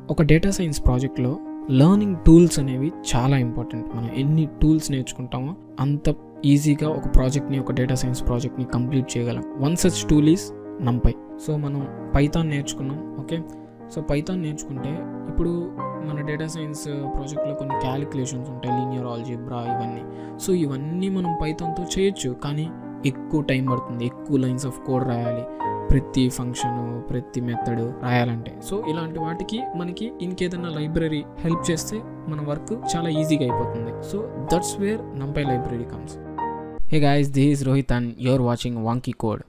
ఒక data science ప్రాజెక్ట్లో learning tools అనేవి చాలా ఇంపార్టెంట్ మనం ఎన్ని టూల్స్ నేర్చుకుంటామో అంత ఈజీగా ఒక ప్రాజెక్ట్ని ఒక డేటా సైన్స్ ప్రాజెక్ట్ని కంప్లీట్ చేయగలం one such tool is NumPy so మనం పైథాన్ నేర్చుకున్నాం ఓకే సో పైథాన్ నేర్చుకుంటే ఇప్పుడు మన డేటా సైన్స్ ప్రాజెక్ట్లో కొన్ని క్యాలిక్యులేషన్స్ ఉంటాయి లీనియర్ ఆల్జిబ్రా ఇవన్నీ సో ఇవన్నీ మనం పైథాన్తో చేయొచ్చు కానీ ఎక్కువ టైం పడుతుంది ఎక్కువ లైన్స్ ఆఫ్ కోడ్ రాయాలి ప్రతి ఫంక్షన్ ప్రతి మెథడ్ రాయాలంటే సో ఇలాంటి వాటికి మనకి ఇంకేదైనా లైబ్రరీ హెల్ప్ చేస్తే మన వర్క్ చాలా ఈజీగా అయిపోతుంది so that's where NumPy library comes hey guys this is Rohit and you're watching వాంకీ code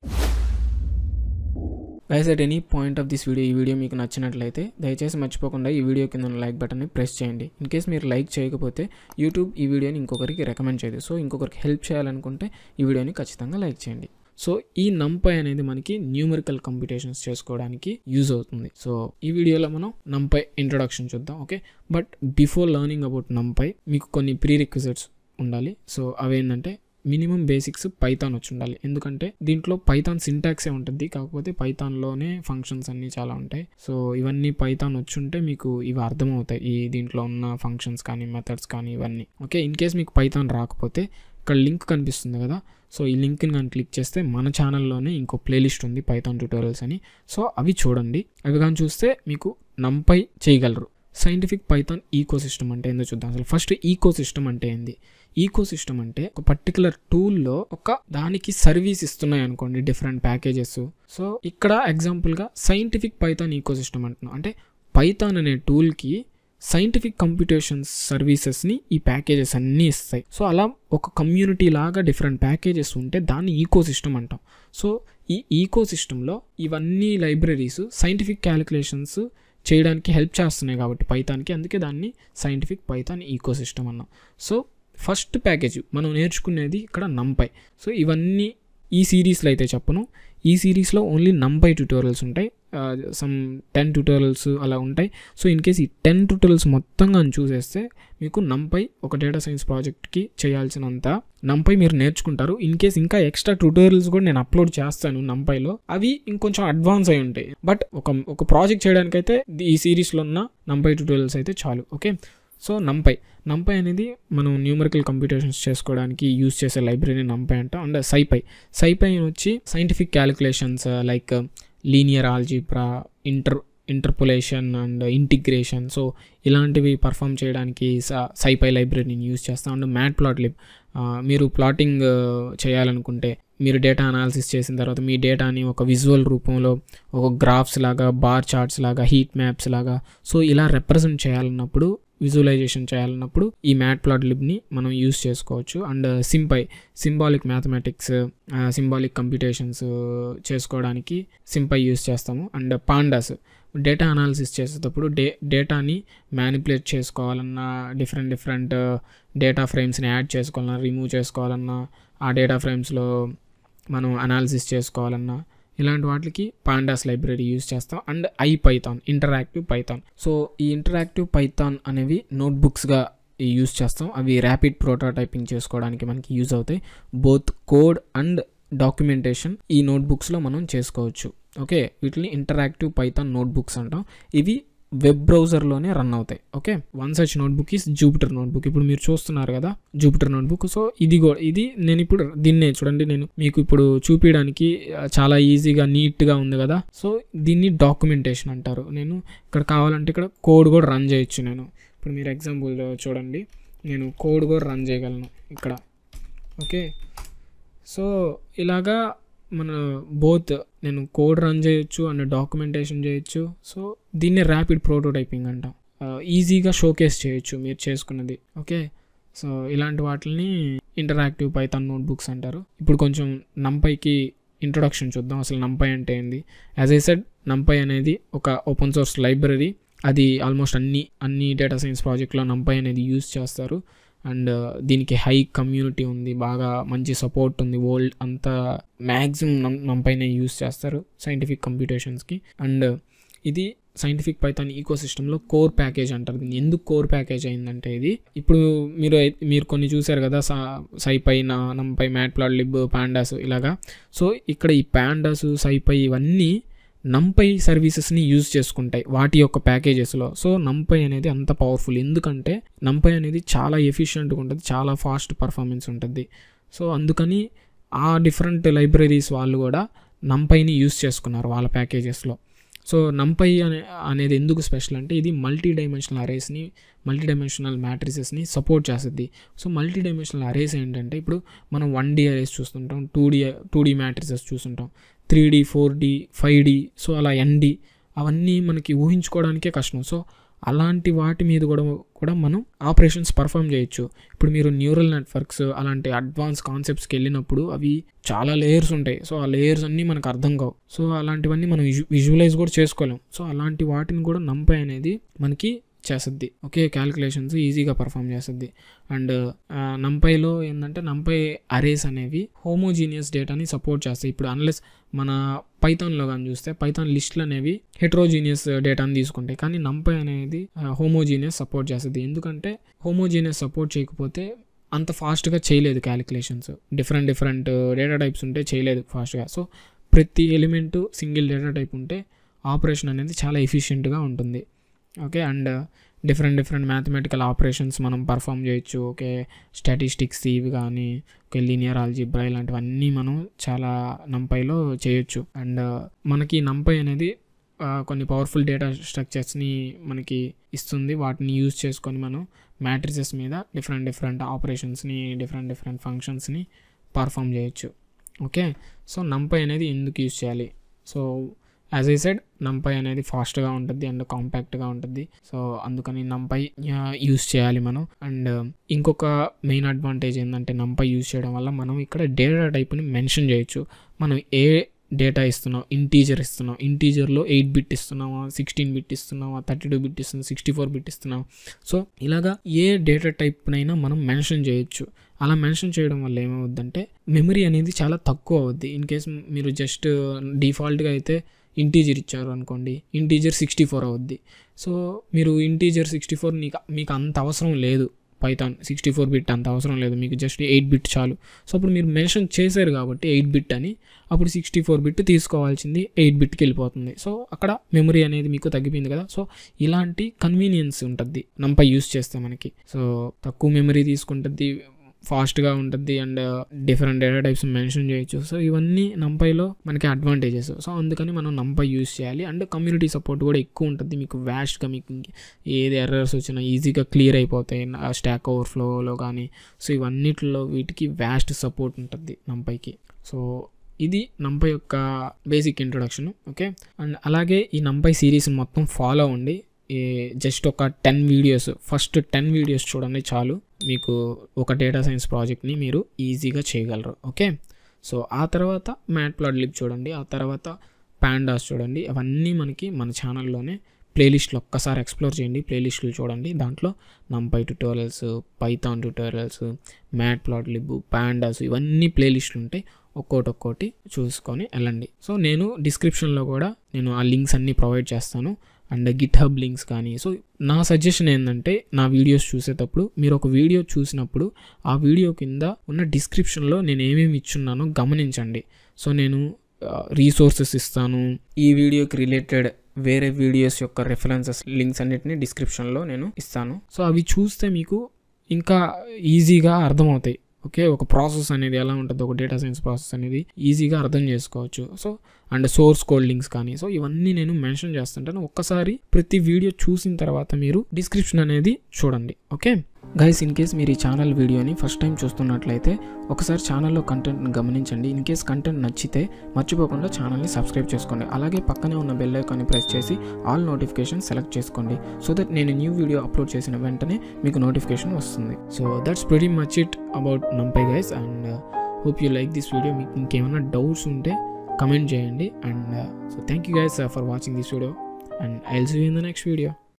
guys at any point of this video ఈ వీడియో మీకు నచ్చినట్లయితే దయచేసి మర్చిపోకుండా ఈ వీడియో కింద లైక్ బటన్ని ప్రెస్ చేయండి ఇన్ కేస్ మీరు లైక్ చేయకపోతే యూట్యూబ్ ఈ వీడియోని ఇంకొకరికి రికమెండ్ చేయదు సో ఇంకొకరికి హెల్ప్ చేయాలనుకుంటే ఈ వీడియోని ఖచ్చితంగా లైక్ చేయండి సో ఈ నంపై అనేది మనకి న్యూమరికల్ కంప్యూటేషన్స్ చేసుకోవడానికి యూజ్ అవుతుంది సో ఈ వీడియోలో మనం నంపై ఇంట్రొడక్షన్ చూద్దాం okay but before learning about NumPy మీకు కొన్ని ప్రీ రిక్విజిట్స్ ఉండాలి సో అవేంటంటే మినిమం బేసిక్స్ పైథాన్ వచ్చి ఉండాలి ఎందుకంటే దీంట్లో పైథాన్ సింటాక్సే ఉంటుంది కాకపోతే పైథాన్లోనే ఫంక్షన్స్ అన్నీ చాలా ఉంటాయి సో ఇవన్నీ పైథాన్ వచ్చి ఉంటే మీకు ఇవి అర్థమవుతాయి ఈ దీంట్లో ఉన్న ఫంక్షన్స్ కానీ మెథడ్స్ కానీ ఇవన్నీ ఓకే ఇన్ కేస్ మీకు పైథాన్ రాకపోతే ఇక్కడ లింక్ కనిపిస్తుంది కదా సో ఈ లింక్ని కానీ క్లిక్ చేస్తే మన ఛానల్లోనే ఇంకో ప్లేలిస్ట్ ఉంది పైథాన్ ట్యూటోరియల్స్ అని సో అవి చూడండి అవి కానీ చూస్తే మీకు నంపై చేయగలరు సైంటిఫిక్ పైథాన్ ఈకో సిస్టమ్ అంటే ఏందో చూద్దాం అసలు ఫస్ట్ ఈకో సిస్టమ్ అంటే ఏంది ఈకో సిస్టమ్ అంటే ఒక పర్టికులర్ టూల్లో ఒక దానికి సర్వీస్ ఇస్తున్నాయి అనుకోండి డిఫరెంట్ ప్యాకేజెస్ సో ఇక్కడ ఎగ్జాంపుల్గా సైంటిఫిక్ పైథాన్ ఈకో సిస్టమ్ అంటున్నాం అంటే పైథాన్ అనే టూల్కి సైంటిఫిక్ కంప్యూటేషన్స్ సర్వీసెస్ని ఈ ప్యాకేజెస్ అన్నీ ఇస్తాయి సో అలా ఒక కమ్యూనిటీ లాగా డిఫరెంట్ ప్యాకేజెస్ ఉంటే దాన్ని ఈకో సిస్టమ్ అంటాం సో ఈ ఈకో సిస్టంలో ఇవన్నీ లైబ్రరీస్ సైంటిఫిక్ క్యాలిక్యులేషన్స్ చేయడానికి హెల్ప్ చేస్తున్నాయి కాబట్టి పైథాన్కి అందుకే దాన్ని సైంటిఫిక్ పైథాన్ ఈకో సిస్టమ్ అన్నాం సో ఫస్ట్ ప్యాకేజ్ మనం నేర్చుకునేది ఇక్కడ నంపై సో ఇవన్నీ ఈ సిరీస్లో అయితే చెప్పను ఈ సిరీస్లో ఓన్లీ నంపై ట్యూటోరియల్స్ ఉంటాయి సమ్ టెన్ ట్యూటోరియల్స్ అలా ఉంటాయి సో ఇన్ కేస్ ఈ టెన్ ట్యూటోరియల్స్ మొత్తంగా చూసేస్తే మీకు నంపై ఒక డేటా సైన్స్ ప్రాజెక్ట్కి చేయాల్సినంత నంపై మీరు నేర్చుకుంటారు ఇన్ కేస్ ఇంకా ఎక్స్ట్రా ట్యూటోరియల్స్ కూడా నేను అప్లోడ్ చేస్తాను నంపైలో అవి ఇంకొంచెం అడ్వాన్స్ అయి ఉంటాయి బట్ ఒక ఒక ప్రాజెక్ట్ చేయడానికైతే ఈ సిరీస్లో ఉన్న నంపై ట్యూటోరియల్స్ అయితే చాలు ఓకే సో నంపై నంపై అనేది మనం న్యూమరికల్ కంప్యూటేషన్స్ చేసుకోవడానికి యూస్ చేసే లైబ్రరీ నంపై అంట అండ్ సైపై సైపై వచ్చి scientific calculations like linear algebra inter interpolation and integration so ఇలాంటివి పర్ఫామ్ చేయడానికి సైపై లైబ్రరీని యూస్ చేస్తాం అండ్ మ్యాట్ ప్లాట్ లిబ్ మీరు ప్లాటింగ్ చేయాలనుకుంటే మీరు డేటా అనాలిసిస్ చేసిన తర్వాత మీ డేటాని ఒక విజువల్ రూపంలో ఒక గ్రాఫ్స్ లాగా బార్ చార్ట్స్ లాగా హీట్ మ్యాప్స్ లాగా సో ఇలా రిప్రజెంట్ చేయాలన్నప్పుడు విజువలైజేషన్ చేయాలన్నప్పుడు ఈ మ్యాట్ ప్లాట్ లిబ్ని మనం యూస్ చేసుకోవచ్చు and SymPy symbolic mathematics symbolic computations చేసుకోవడానికి సింపై యూస్ చేస్తాము అండ్ పాండాస్ డేటా అనాలిసిస్ చేసేటప్పుడు డే డేటాని మ్యానిపులేట్ చేసుకోవాలన్నా డిఫరెంట్ డిఫరెంట్ డేటా ఫ్రేమ్స్ని యాడ్ చేసుకోవాలన్నా రిమూవ్ చేసుకోవాలన్నా ఆ డేటా ఫ్రేమ్స్లో మనం అనాలిసిస్ చేసుకోవాలన్నా ఇలాంటి వాటికి పాండాస్ లైబ్రరీ యూస్ చేస్తాం and IPython interactive Python so ఈ ఇంటరాక్టివ్ పైథాన్ అనేవి నోట్బుక్స్గా యూస్ చేస్తాం అవి ర్యాపిడ్ ప్రోటోటైపింగ్ చేసుకోవడానికి మనకి యూజ్ అవుతాయి బోత్ కోడ్ అండ్ డాక్యుమెంటేషన్ ఈ నోట్బుక్స్లో మనం చేసుకోవచ్చు ఓకే వీటిని ఇంటరాక్టివ్ పైథాన్ నోట్బుక్స్ అంటాం ఇవి వెబ్ బ్రౌజర్లోనే రన్ అవుతాయి okay one such notebook is Jupyter notebook ఇప్పుడు మీరు చూస్తున్నారు కదా జూపిటర్ నోట్బుక్ సో ఇది కూడా ఇది నేను ఇప్పుడు దీన్నే చూడండి నేను మీకు ఇప్పుడు చూపించడానికి చాలా ఈజీగా నీట్గా ఉంది కదా సో దీన్ని డాక్యుమెంటేషన్ అంటారు నేను ఇక్కడ కావాలంటే ఇక్కడ కోడ్ కూడా రన్ చేయొచ్చు నేను ఇప్పుడు మీరు ఎగ్జాంపుల్ చూడండి నేను కోడ్ కూడా రన్ చేయగలను ఇక్కడ ఓకే సో ఇలాగా మన బోత్ నేను కోడ్ రన్ చేయొచ్చు అండ్ డాక్యుమెంటేషన్ చేయొచ్చు సో దీన్నే ర్యాపిడ్ ప్రోటోటైపింగ్ అంటాం ఈజీగా షోకేస్ చేయొచ్చు మీరు చేసుకున్నది ఓకే సో ఇలాంటి వాటిని ఇంటరాక్టివ్ పైథాన్ నోట్బుక్స్ అంటారు ఇప్పుడు కొంచెం నంపైకి ఇంట్రొడక్షన్ చూద్దాం అసలు నంపై అంటే ఏంది యాజ్ ఐ సెడ్ నంపై అనేది ఒక ఓపెన్ సోర్స్ లైబ్రరీ అది ఆల్మోస్ట్ అన్ని అన్ని డేటా సైన్స్ ప్రాజెక్ట్లో నంపై అనేది యూజ్ చేస్తారు అండ్ దీనికి హై కమ్యూనిటీ ఉంది బాగా మంచి సపోర్ట్ ఉంది వరల్డ్ అంతా మ్యాక్సిమం నమ్ నంపైనే యూస్ చేస్తారు సైంటిఫిక్ కంప్యూటేషన్స్కి అండ్ ఇది సైంటిఫిక్ పైథాన్ ఈకో సిస్టంలో కోర్ ప్యాకేజ్ అంటారు దీన్ని ఎందుకు కోర్ ప్యాకేజ్ అయిందంటే ఇది ఇప్పుడు మీరు మీరు కొన్ని చూసారు కదా సా సైపై నా NumPy Matplotlib pandas ఇలాగా సో ఇక్కడ ఈ పాండాస్ సైపై ఇవన్నీ నంపై సర్వీసెస్ని యూజ్ చేసుకుంటాయి వాటి యొక్క ప్యాకేజెస్లో సో నంపై అనేది అంత పవర్ఫుల్ ఎందుకంటే నంపై అనేది చాలా ఎఫిషియెంట్గా ఉంటుంది చాలా ఫాస్ట్ పర్ఫార్మెన్స్ ఉంటుంది సో అందుకని ఆ డిఫరెంట్ లైబ్రరీస్ వాళ్ళు కూడా నంపైని యూజ్ చేసుకున్నారు వాళ్ళ ప్యాకేజెస్లో సో నంపై అనే అనేది ఎందుకు స్పెషల్ అంటే ఇది మల్టీ డైమెన్షనల్ అరేస్ని మల్టీ డైమెన్షనల్ మ్యాట్రిసెస్ని సపోర్ట్ చేస్తుంది సో మల్టీ డైమెన్షనల్ అరేస్ ఏంటంటే ఇప్పుడు మనం వన్ డి అరేస్ చూస్తుంటాం two D two D matrices చూస్తుంటాం three D four D five D so అలా ఎన్డి అవన్నీ మనకి ఊహించుకోవడానికే కష్టం సో అలాంటి వాటి మీద కూడా కూడా మనం ఆపరేషన్స్ పర్ఫామ్ చేయొచ్చు ఇప్పుడు మీరు న్యూరల్ నెట్వర్క్స్ అలాంటి అడ్వాన్స్ కాన్సెప్ట్స్కి వెళ్ళినప్పుడు అవి చాలా లేయర్స్ ఉంటాయి సో ఆ లేయర్స్ అన్నీ మనకు అర్థం కావు సో అలాంటివన్నీ మనం విజువలైజ్ కూడా చేసుకోలేం సో అలాంటి వాటిని కూడా నంపై అనేది మనకి చేస్తుంది ఓకే క్యాలిక్యులేషన్స్ ఈజీగా పర్ఫామ్ చేస్తుంది అండ్ నంపైలో ఏంటంటే నంపై అరేస్ అనేవి హోమోజీనియస్ డేటాని సపోర్ట్ చేస్తాయి ఇప్పుడు అన్లెస్ మన పైథాన్లో కానీ చూస్తే పైథాన్ లిస్టులు అనేవి హెట్రోజీనియస్ డేటాని తీసుకుంటాయి కానీ నంపై అనేది హోమోజీనియస్ సపోర్ట్ చేస్తుంది ఎందుకంటే హోమోజీనియస్ సపోర్ట్ చేయకపోతే అంత ఫాస్ట్గా చేయలేదు calculations different different data types ఉంటే చేయలేదు ఫాస్ట్గా సో ప్రతి ఎలిమెంట్ సింగిల్ డేటా టైప్ ఉంటే ఆపరేషన్ అనేది చాలా ఎఫిషియెంట్గా ఉంటుంది okay and different different mathematical operations మనం పర్ఫామ్ చేయొచ్చు ఓకే స్టాటిస్టిక్స్ ఇవి కానీ ఓకే లీనియర్ ఆల్జిబ్రా ఇలాంటివన్నీ మనం చాలా నంపైలో చేయొచ్చు అండ్ మనకి నంపై అనేది కొన్ని పవర్ఫుల్ డేటా స్ట్రక్చర్స్ని మనకి ఇస్తుంది వాటిని యూజ్ చేసుకొని మనం మ్యాట్రిసెస్ మీద డిఫరెంట్ డిఫరెంట్ ఆపరేషన్స్ని డిఫరెంట్ డిఫరెంట్ ఫంక్షన్స్ని పర్ఫామ్ చేయొచ్చు ఓకే సో నంపై అనేది ఎందుకు యూజ్ చేయాలి so as I said NumPy అనేది ఫాస్ట్గా ఉంటుంది అండ్ కాంపాక్ట్గా ఉంటుంది సో అందుకని నంపై యూస్ చేయాలి మనం అండ్ ఇంకొక మెయిన్ అడ్వాంటేజ్ ఏంటంటే నంపై యూజ్ చేయడం వల్ల మనం ఇక్కడ డేటా టైప్ని మెన్షన్ చేయొచ్చు మనం ఏ డేటా ఇస్తున్నాం ఇంటీజర్ ఇస్తున్నాం ఇంటీజర్లో ఎయిట్ బిట్ ఇస్తున్నావా సిక్స్టీన్ బిట్ ఇస్తున్నావా థర్టీ టూ బిట్ ఇస్తున్నాం సిక్స్టీ ఫోర్ బిట్ ఇస్తున్నాం సో ఇలాగా ఏ డేటా టైప్నైనా మనం మెన్షన్ చేయొచ్చు అలా మెన్షన్ చేయడం వల్ల ఏమవుద్దంటే మెమరీ అనేది చాలా తక్కువ అవుద్ది ఇన్ కేస్ మీరు జస్ట్ డిఫాల్ట్గా అయితే ఇంటీజర్ ఇచ్చారు అనుకోండి ఇంటీజర్ సిక్స్టీ ఫోర్ అవుద్ది సో మీరు ఇంటీజర్ సిక్స్టీ ఫోర్ మీకు మీకు అంత అవసరం లేదు పైథాన్ సిక్స్టీ ఫోర్ బిట్ అంత అవసరం లేదు మీకు జస్ట్ ఎయిట్ బిట్ చాలు సో అప్పుడు మీరు మెన్షన్ చేశారు కాబట్టి ఎయిట్ బిట్ అని అప్పుడు సిక్స్టీ ఫోర్ బిట్ తీసుకోవాల్సింది ఎయిట్ బిట్కి వెళ్ళిపోతుంది సో అక్కడ మెమరీ అనేది మీకు తగ్గిపోయింది కదా సో ఇలాంటి కన్వీనియన్స్ ఉంటుంది నంపై యూస్ చేస్తే మనకి సో తక్కువ మెమరీ తీసుకుంటుంది ఫాస్ట్గా ఉంటుంది and different data types mention చేయొచ్చు సో ఇవన్నీ నంపైలో మనకి అడ్వాంటేజెస్ సో అందుకని మనం నంపై యూస్ చేయాలి అండ్ కమ్యూనిటీ సపోర్ట్ కూడా ఎక్కువ ఉంటుంది మీకు వ్యాస్ట్గా మీకు ఏది ఎర్రర్స్ వచ్చినా ఈజీగా క్లియర్ అయిపోతాయి స్టాక్ ఓవర్ఫ్లోలో కానీ సో ఇవన్నిటిలో వీటికి వ్యాస్ట్ సపోర్ట్ ఉంటుంది నంపైకి సో ఇది నంపై యొక్క బేసిక్ ఇంట్రొడక్షన్ ఓకే అండ్ అలాగే ఈ నంపై సిరీస్ మొత్తం ఫాలో అవ్వండి జస్ట్ ఒక ten videos first ten videos చూడండి చాలు మీకు ఒక డేటా సైన్స్ ప్రాజెక్ట్ని మీరు ఈజీగా చేయగలరు ఓకే సో ఆ తర్వాత మ్యాట్ ప్లాట్ లిప్ చూడండి ఆ తర్వాత పాండాస్ చూడండి అవన్నీ మనకి మన ఛానల్లోనే ప్లేలిస్ట్లో ఒక్కసారి ఎక్స్ప్లోర్ చేయండి ప్లేలిస్టులు చూడండి దాంట్లో NumPy tutorials Python tutorials Matplotlib pandas ఇవన్నీ ప్లేలిస్టులు ఉంటాయి ఒక్కోటి ఒక్కోటి చూసుకొని వెళ్ళండి సో నేను డిస్క్రిప్షన్లో కూడా నేను ఆ లింక్స్ అన్నీ ప్రొవైడ్ చేస్తాను అండ్ గిట్ హబ్ లింక్స్ కానీ సో నా సజెషన్ ఏంటంటే నా వీడియోస్ చూసేటప్పుడు మీరు ఒక వీడియో చూసినప్పుడు ఆ వీడియో కింద ఉన్న డిస్క్రిప్షన్లో నేను ఏమేమి ఇచ్చున్నానో గమనించండి సో నేను రీసోర్సెస్ ఇస్తాను ఈ వీడియోకి రిలేటెడ్ వేరే వీడియోస్ యొక్క రెఫరెన్సెస్ లింక్స్ అన్నిటిని డిస్క్రిప్షన్లో నేను ఇస్తాను సో అవి చూస్తే మీకు ఇంకా ఈజీగా అర్థమవుతాయి ఓకే ఒక ప్రాసెస్ అనేది ఎలా ఉంటుంది ఒక డేటా సైన్స్ ప్రాసెస్ అనేది ఈజీగా అర్థం చేసుకోవచ్చు so and source code links కానీ సో ఇవన్నీ నేను మెన్షన్ చేస్తుంటాను ఒక్కసారి ప్రతి వీడియో చూసిన తర్వాత మీరు డిస్క్రిప్షన్ అనేది చూడండి ఓకే గైస్ ఇన్ కేస్ మీరు ఈ ఛానల్ వీడియోని ఫస్ట్ టైం చూస్తున్నట్లయితే ఒకసారి ఛానల్లో కంటెంట్ని గమనించండి ఇన్ కేస్ కంటెంట్ నచ్చితే మర్చిపోకుండా ఛానల్ని సబ్స్క్రైబ్ చేసుకోండి అలాగే పక్కనే ఉన్న బెల్ ఐకాన్ని ప్రెస్ చేసి ఆల్ నోటిఫికేషన్ సెలెక్ట్ చేసుకోండి సో దట్ నేను న్యూ వీడియో అప్లోడ్ చేసిన వెంటనే మీకు నోటిఫికేషన్ వస్తుంది so that's very much it about NumPy guys and hope you like this video మీకు ఇంకేమైనా డౌట్స్ ఉంటే కమెంట్ చేయండి and so thank you guys for watching this video and I will see in the next video